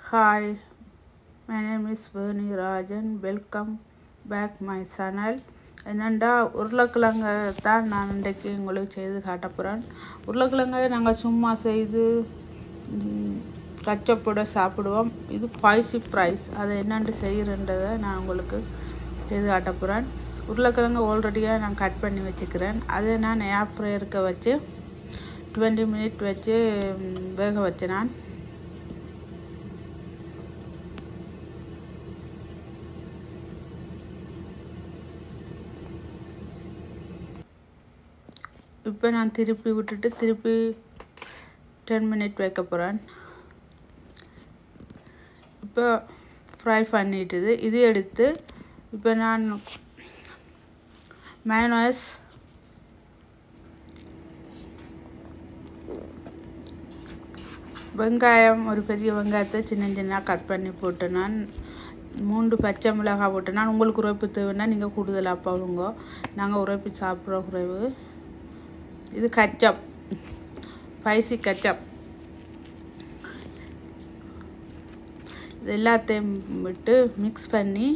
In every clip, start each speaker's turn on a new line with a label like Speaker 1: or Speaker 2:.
Speaker 1: hi my name is Veni Rajan welcome back my channel என்னென்னா உருளைக்கிழங்க தான் நான் இன்றைக்கு உங்களுக்கு செய்து காட்ட போகிறேன் உருளைக்கிழங்கை நாங்கள் சும்மா செய்து ம், கச்சப்போட சாப்பிடுவோம் இது ஸ்பைசி ப்ரைஸ் அதை என்னென்று செய்கிறன்றதை நான் உங்களுக்கு செய்து காட்ட போகிறேன் உருளைக்கிழங்கு ஆல்ரெடியாக நான் கட் பண்ணி வச்சுக்கிறேன் அதை நான் ஏர் ஃப்ரையருக்கு வச்சு டுவெண்ட்டி மினிட் வச்சு ம், வேக வச்சேன் நான் இப்போ நான் திருப்பி விட்டுட்டு திருப்பி டென் மினிட் வைக்க போகிறேன் இப்போ ஃப்ரை பண்ணிட்டுது இது எடுத்து இப்போ நான் மயனோஸ் வெங்காயம் ஒரு பெரிய வெங்காயத்தை சின்ன சின்ன கட் பண்ணி போட்டு நான் மூன்று பச்சை மிளகாய் போட்டு நான் உங்களுக்கு உரைப்பு தேவைன்னா நீங்கள் கூடுதலாக போடுங்க நாங்கள் உரைப்பு சாப்பிட்ற குறைவு இது கச்சப் ஸ்பைசி கச்சப் இது எல்லாத்தையும் விட்டு மிக்ஸ் பண்ணி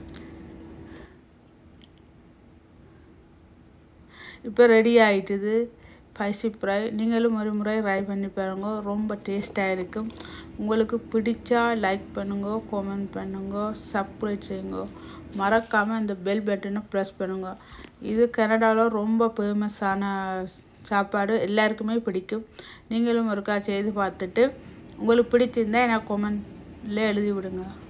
Speaker 1: இப்போ ரெடி ஆயிட்டுது ஸ்பைசி ஃப்ரை நீங்களும் ஒரு முறை ட்ரை பண்ணி பாருங்க ரொம்ப டேஸ்ட்டாக இருக்கும் உங்களுக்கு பிடிச்சா லைக் பண்ணுங்க கமெண்ட் பண்ணுங்க சப்ஸ்கிரைப் செய்யுங்க மறக்காமல் இந்த பெல் பட்டனை ப்ரெஸ் பண்ணுங்க இது கனடாவில் ரொம்ப ஃபேமஸான சாப்பாடு எல்லாருக்குமே பிடிக்கும் நீங்களும் ஒருக்கா செய்து பார்த்துட்டு உங்களுக்கு பிடிச்சிருந்தா எனக்கு கமெண்ட்ல எழுதி விடுங்க